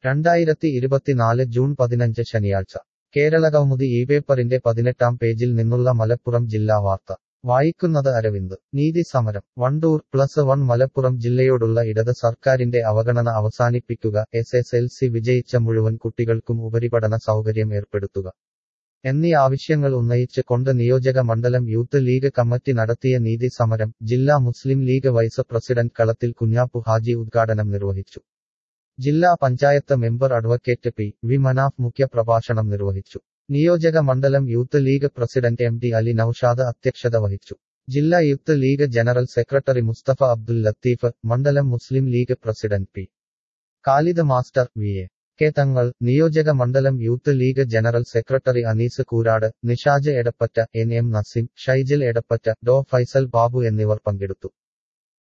രണ്ടായിരത്തി ഇരുപത്തിനാല് ജൂൺ പതിനഞ്ച് ശനിയാഴ്ച കേരളകൗമുദി ഈ പേപ്പറിന്റെ പതിനെട്ടാം പേജിൽ നിന്നുള്ള മലപ്പുറം ജില്ലാ വാർത്ത വായിക്കുന്നത് അരവിന്ദ് നീതി സമരം വണ്ടൂർ പ്ലസ് വൺ മലപ്പുറം ജില്ലയോടുള്ള ഇടത് സർക്കാരിന്റെ അവഗണന അവസാനിപ്പിക്കുക എസ് എസ് എൽ സി വിജയിച്ച മുഴുവൻ കുട്ടികൾക്കും ഉപരിപഠന സൗകര്യം ഏർപ്പെടുത്തുക എന്നീ ആവശ്യങ്ങൾ ഉന്നയിച്ച് കൊണ്ട് നിയോജക മണ്ഡലം യൂത്ത് ലീഗ് കമ്മിറ്റി നടത്തിയ നീതി സമരം ജില്ലാ മുസ്ലിം ലീഗ് വൈസ് പ്രസിഡന്റ് കളത്തിൽ കുഞ്ഞാപ്പു ഹാജി ഉദ്ഘാടനം നിർവഹിച്ചു ജില്ലാ panchayat member advocate P V Manaf മുഖ്യ പ്രഭാഷണം നിർവഹിച്ചു നിയോജക മണ്ഡലം youth league president M T Ali Noushad അധ്യക്ഷത വഹിച്ചു ജില്ലാ youth league general secretary Mustafa Abdul Latheef മണ്ഡലം Muslim league president P Khalid master V A K Thangal നിയോജക മണ്ഡലം youth league general secretary Anees Koorad Nishaj Edappatta N M Naseem Shyjil Edappatta ഡോ ഫൈസൽ ബാബു എന്നിവർ പങ്കെടുത്തു